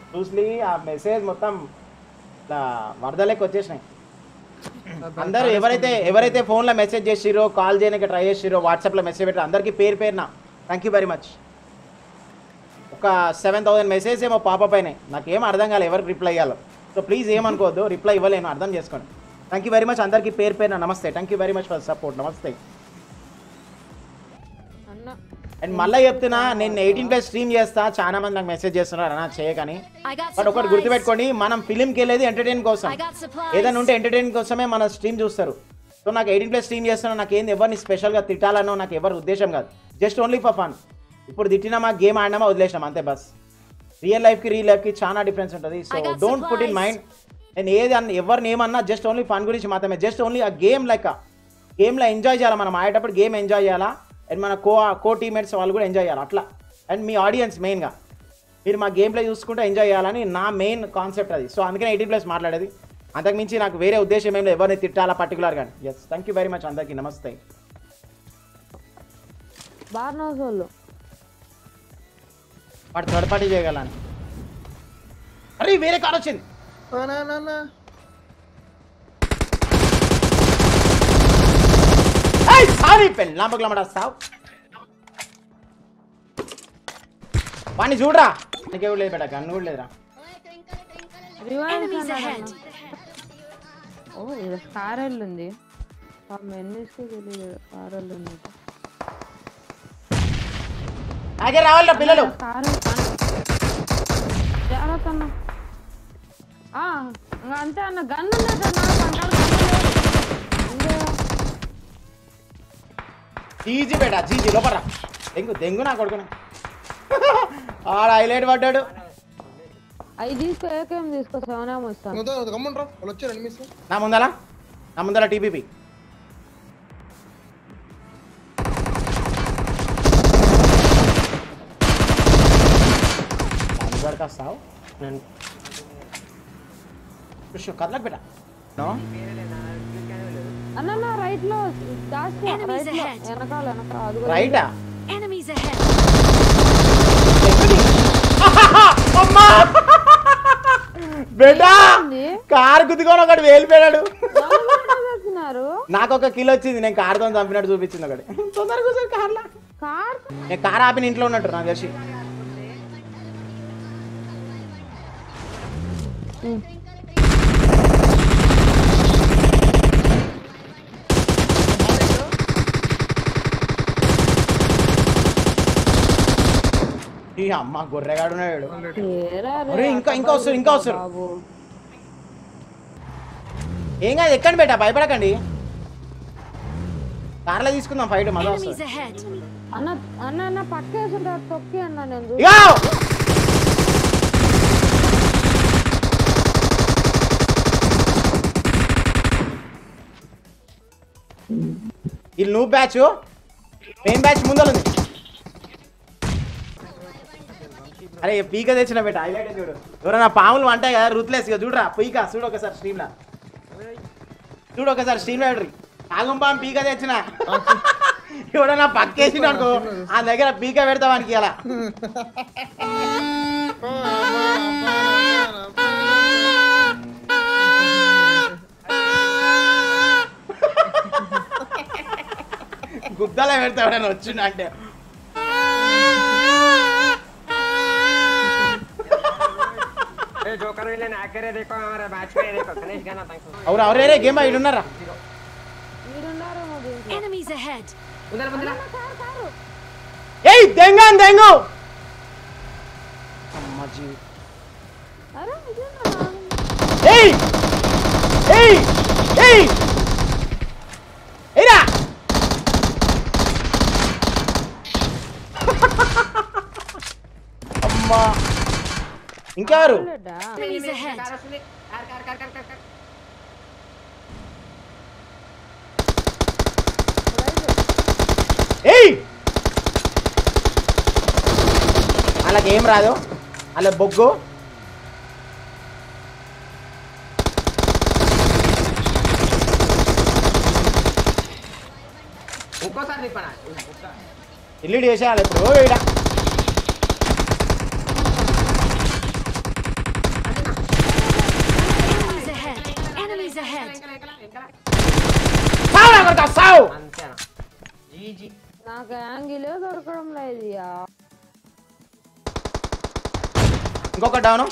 చూసి ఆ మెసేజ్ మొత్తం ఇట్లా వరదలకి వచ్చేసినాయి అందరూ ఎవరైతే ఎవరైతే ఫోన్లో మెసేజ్ చేసిరో కాల్ చేయడానికి ట్రై చేసిరో వాట్సాప్లో మెసేజ్ పెట్టారు అందరికీ పేరు పేరున థ్యాంక్ యూ వెరీ మచ్ ఒక సెవెన్ థౌసండ్ మెసేజ్ ఏమో పాప అయినాయి నాకేం అర్థం కాలేదు ఎవరికి రిప్లై ఇవ్వాలో సో ప్లీజ్ ఏమనుకోవద్దు రిప్లై ఇవ్వలేను అర్థం చేసుకోండి థ్యాంక్ యూ వెరీ మచ్ అందరికీ పేరు పేరున నమస్తే thank you very much for support నమస్తే అన్న అండ్ మళ్ళీ చెప్తున్నా నేను ఎయిటీన్ ప్లస్ స్ట్రీమ్ చేస్తా చాలా మంది నాకు మెసేజ్ చేస్తున్నారు అన్న చేయకని I got బట్ ఒకటి supplies. గుర్తుపెట్టుకోండి మనం ఫిలింకి వెళ్ళేది ఎంటర్టైన్ కోసం I got supplies. ఏదైనా ఉంటే ఎంటర్టైన్ కోసమే మన స్ట్రీమ్ చూస్తారు సో నాకు ఎయిటీన్ ప్లస్ స్ట్రీమ్ చేస్తున్నా నాకు ఏంది ఎవరిని స్పెషల్గా తిట్టాలనో నాకు ఎవరి ఉద్దేశం కాదు జస్ట్ ఓన్లీ ఫర్ ఫన్ ఇప్పుడు తిట్టినామా గేమ్ ఆడినామా వదిలేసినాం అంతే బస్ రియల్ లైఫ్కి రియల్ లైఫ్కి చాలా డిఫరెన్స్ ఉంటుంది so I got don't put in supplies. Mind నేను ఏది అన్న ఎవరిని ఏమన్నా జస్ట్ ఓన్లీ ఫన్ గురించి మాత్రమే జస్ట్ ఓన్లీ ఆ గేమ్ లైక్ గేమ్లో ఎంజాయ్ చేయాలి మనం ఆడేటప్పుడు గేమ్ ఎంజాయ్ చేయాలా అండ్ మన కో కో టీమేట్స్ వాళ్ళు కూడా ఎంజాయ్ చేయాలి అట్లా అండ్ మీ ఆడియన్స్ మెయిన్గా మీరు మా గేమ్ ప్లే చూసుకుంటే ఎంజాయ్ చేయాలని నా మెయిన్ కాన్సెప్ట్ అది సో అందుకనే ఎయిటీ ప్లస్ మాట్లాడేది అంతకుమించి నాకు వేరే ఉద్దేశం ఏం లేదు ఎవరిని తిట్టాలా పర్టికులర్ కానీ yes thank you very much అందరికీ నమస్తే బార్నోస్ వాళ్ళు వాడు థర్డ్ పార్టీ చేయగలని అరే వేరే కార్ వచ్చింది సారీ పెళ్ళి లాంపకులమ్మడా సావు వాడిని చూడరా నీకే కూడా లేదు బేట గన్ను కూడా లేదురా రివైవ్ Enemies ahead. ఓ ఇది కార్ ఉంది ఆ మెన్నిస్కి తెలియదు కార్ ఉంది అదే రావాలిరా పిల్లలు కారు జాగ్రత్త అన్న ఆ, ఇంక అంతే అన్న గన్ ఉన్నది అన్న జీజీ బేట జీజీ లోపల దెంగు దెంగు నా కొడుకుని ఆడ హైలైట్ పడ్డాడు అవి తీసుకో ఏకేం తీసుకో సెవెన్ ఏమో ఇస్తాను గమ్ముండ్రా వాళ్ళు వచ్చారు ఎనిమిస్ నా ముందల నా ముందల టీపీపీ వస్తావు నేను కృష్ణ కదలకు బిడ్డ నో అన్న రైట్ లో దాచి Enemies రైట్ లో ahead. వెనకాల వెనకాల అది రైటా Enemies ahead. అమ్మా బేటా ఉంది? కారు గుద్దుకొని ఒకటి వేలిపోయాడు వచ్చినారు నాకు ఒక కిలో వచ్చింది నేను కారుతో చంపినట్టు చూపించింది ఒకటి తొందరగా కూర్చొని కార్లా కార్ నేను కార్ ఆపిన ఇంట్లో ఉన్నట్టు నాకు తెలిసి ఈ అమ్మ గొర్రెగాడు ఉన్నాడు ఏరా రే, ఒరే, ఇంకా- ఇంకా వస్తారు, ఇంకా వస్తారు. బాబు ఏం కాదు ఎక్కండి బేటా భయపడకండి కార్లో తీసుకుందాం ఫైట్ మళ్ళీ Enemies వస్తుంది ahead. అన్న అన్న అన్న పక్కేసుంటారు తొక్కి అన్న నేను చూ- ఇగో! ఇది నువ్వు బ్యాచ్ మెయిన్ బ్యాచ్ ముందర ఉంది అరే పీక తెచ్చిన బేట హైలైట్ చూడు ఎవరైనా పాములు అంటాయి కదా రూత్లెస్ ఇక చూడరా పీక చూడు ఒకసారి స్ట్రీమ్లా చూడు ఒకసారి స్ట్రీమ్ చూడరి ఆగం పాము పీక తెచ్చిన ఎవడన్నా పక్కేసిన అనుకో ఆ దగ్గర పీక పెడతావానికి అలా గుద్దలే పెడతా ఎవడన్నా వచ్చిండు అంటే ए जोकर विलन हैकर है देखो हमारा मैच में है, देखो गणेश गाना थैंक्स అవును ఎవరే గేమ్ బా ఉన్నారా మీరున్నారేమో దీంట్లో Enemies ahead. उधर बंदला కారు కారు ఏయ్ దెంగ దెంగు అమ్మాజీ అరే ఇదేనా ఏయ్ ఏయ్ ఏయ్ ఏరా అమ్మా ఇంకెవరు లేడా Enemies ahead. कार सुने car car car car car car ఏయ్ అలాగ ఏం రాదు అలా బొగ్గు ఇంకోసారి నిప్పనా ఇల్లు చేసేయాలి ఇప్పుడు ఈడ సావు నా కొడుకా, సావు అంతేనా జీజీ నాకు యాంగిల్ దొరకడం లేదు యా. ఇంకొక డౌను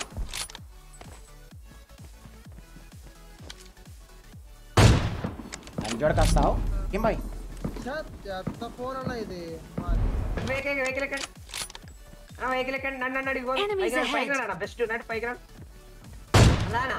చూడక వస్తావు ఏం బాయ్ ఎంత ఫోన్ అన్న ఇది వెహికల్ వెహికల్ ఎక్కండి ఆ వెహికల్ ఎక్కండి నన్ను నన్ను అడిగి Enemies పైకి ahead. పైకి రానా బెస్ట్ నడు పైకి రా రానా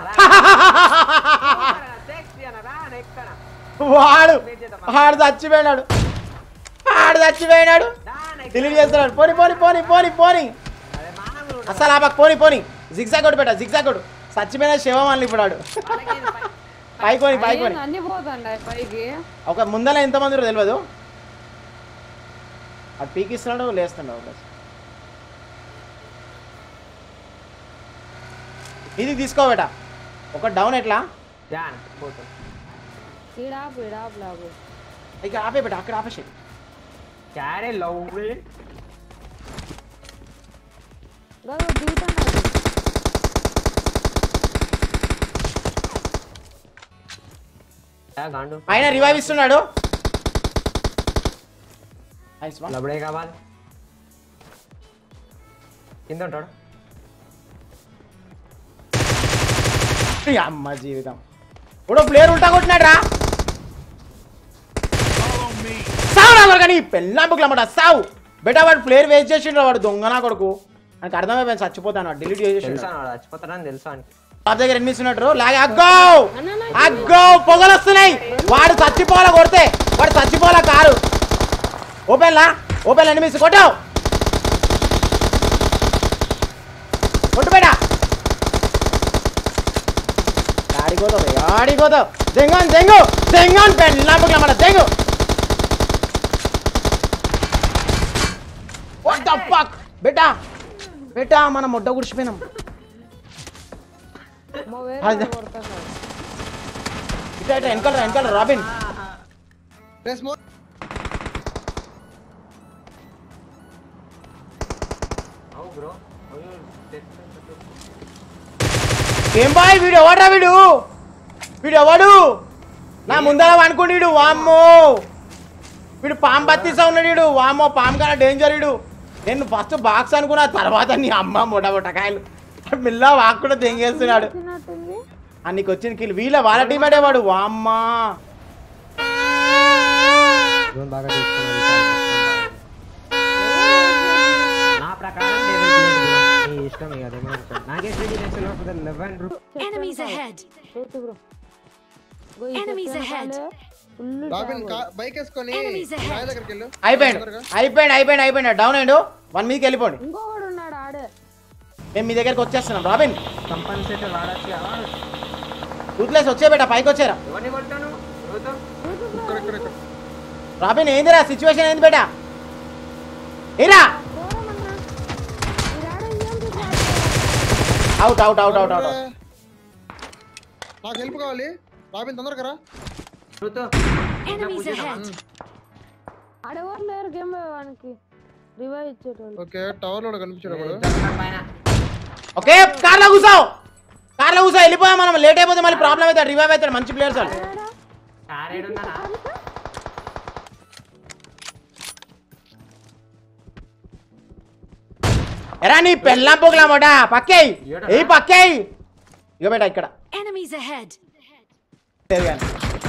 సెక్సీ అన్న రానా ఎక్కడా వాడు వాడు చచ్చిపోయినాడు వాడు చచ్చిపోయినాడు రానా డిలీట్ చేస్తున్నాడు పోని పోని పోని పోని పోని అదే మామూలు అసలు ఆపక్ పోని పోని జిగ్జాగ్ కొట్టు పెట్ట జిగ్జాగ్ కొట్టు చచ్చిపోయిన శివం అని ఇప్పుడు వాడు పైకోని పైకోని అయ్యేంది అన్ని పోతాండ పైకి ఒక ముందర ఎంతమంది ఉన్నారో తెలియదు అది పీకిస్తున్నాడు లేస్తున్నాడు ఒక ఇది తీసుకోబెట ఒక డౌన్ ఎట్లా జాన్ పోతుంది ఈడాపు ఈడాపు లాగు ఇక ఆపే బెట అక్కడ ఆపేసి క్యారే లవ్ గదో దిగుతాండ గాండు ఆయన రివైవ్ ఇస్తున్నాడు Nice one. లబడే కావాలి కింద ఉంటాడు ఈ అమ్మ జీవితం ఇప్పుడు ప్లేయర్ ఉల్టా కొట్టినాడు రా సావు నా కొడుకు నీ పెళ్ళాంపుకులు అన్నమాట సావు బెటా వాడు ప్లేయర్ వేస్ట్ చేసిండ్రు వాడు దొంగ నా కొడుకు నాకు అర్థమైపోయింది చచ్చిపోతాను డిలీట్ చేసేసి తెలుసా వాడు చచ్చిపోతాడని తెలుసా అని టాప్ దగ్గర ఎనిమిది ఉన్నట్టు లాగే అగ్గో అగ్గో పొగలు వస్తున్నాయి వాడు చచ్చిపోవాలా కొడితే వాడు చచ్చిపోవాలా కారు ఓపెన్ లా ఓపెన్ ఎనిమిది కొట్టు కొట్టు బేటా ఆడిపోతావు ఆడిపోతావు దెంగన్ దెంగు దెంగన్ పెళ్ళాపుకుల మన దెంగు వాట్ ద ఫక్ బేటా బేటా మనం ముడ్డ గుడిచిపోయినాం మా వేరే అదే. వాడు కొడతాడు ఇట్లా ఇట్లా వెనకాల వెనకాల రాబిన్ ప్రెస్ మోర్ అవు బ్రో ఏం బాయ్ వీడు ఎవడ్రా వీడు వీడు ఎవడు నా ముందర అనుకోండి వీడు వామ్మో వీడు పాము బత్తిసా ఉన్నాడు వీడు వామ్మో పాము కన్నా డేంజర్ వీడు నేను ఫస్ట్ బాక్స్ అనుకున్నా తర్వాత నీ అమ్మ ముఠ ముఠకాయలు మిల్లా వాకుండా దెంగేస్తున్నాడు వచ్చినట్టుంది ఆ నీకు వచ్చిన కిల్ వీళ్ళ వాళ్ళ టీమేటే వాడు వామ్మా బాగా తీసుకున్నాడు నా ప్రకారం డేవిడ్ ప్లేట్ బ్రో. నీ ఇష్టం ఇక అదేమో అనుకో. నాకే త్రీ డేస్ లోపల లెవెన్ రూ Enemies ahead. చూస్తు bro Enemies ahead. Full Robin bike వేసుకొని Enemies ahead. రాయ దగ్గరికి వెళ్ళు అయిపోయాడు అయిపోయాడు అయిపోయాడు అయిపోయాడు డౌన్ అయ్యాడు వన్ మీదకి వెళ్ళిపోండి ఇంకొకడు ఉన్నాడు ఆడే మేము మీ దగ్గరికి వచ్చేస్తున్నాం రాబిన్ కంపల్సరీ వాడచ్చు కదా వదిలేసి వచ్చే బేట పైకి వచ్చారా ఎవరిని కొట్టాను రోజు ఇక్కడ ఇక్కడ ఇక్కడ రాబిన్ ఏందిరా సిచ్యువేషన్ ఏంది బేట ఏరా దూరమన్నా ఈ ఆడే ఏం చూసాడు out out out out out నాకు హెల్ప్ కావాలి రాబిన్ తొందరగా రా రోజు Enemies ahead. ఆడెవరు లేరు గేమ్ వానికి రివైవ్ ఇచ్చేటోళ్ళు ఓకే టవర్ లో కనిపించాడు అప్పుడు పైన ఓకే కార్లో కూసావు కార్లో కూసా వెళ్ళిపోయా మనం లేట్ అయిపోతే మళ్ళీ ప్రాబ్లం అవుతాడు రివైవ్ అవుతాడు మంచి ప్లేయర్స్ వాళ్ళు కార్ ఏడుందా ఎరా నీ పెళ్ళాం పొగలా మొట పక్కేయ్ ఏ పక్కేయ్ ఇక బేట ఇక్కడ Enemies ahead. లేదు కానీ.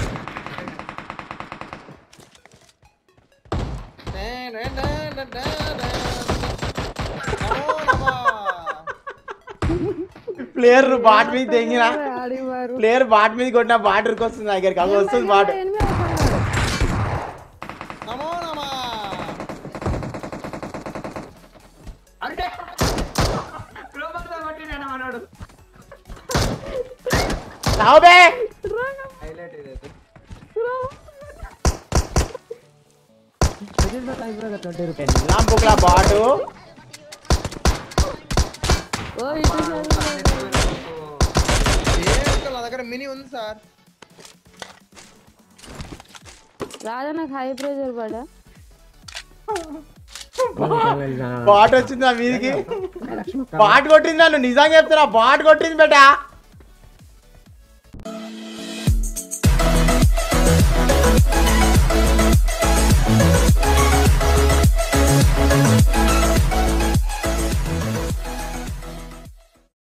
ప్లేయర్ బాట్ మీద తెంగిన ఆడివారు ప్లేయర్ బాట్ మీద కొట్టిన బాట్ వస్తుంది నా దగ్గరికి అది వస్తుంది బాట్ ఎనిమిది అవుతున్నాడు నమో నమా అంటే గ్లోబల్ గా కొట్టినాడు అన్నాడు రావుబే హైలైట్ ఇదైతే పెళ్ళాం పొగలా బాటు ఓ ఇటు సైడ్ ఏ నా దగ్గర మినీ ఉంది సార్ రాజా నాకు హై ప్రెషర్ పడా బాట్ వచ్చింది నా మీదికి బాట్ కొట్టింది నన్ను నిజంగా చెప్తున్నా బాట్ కొట్టింది బేటా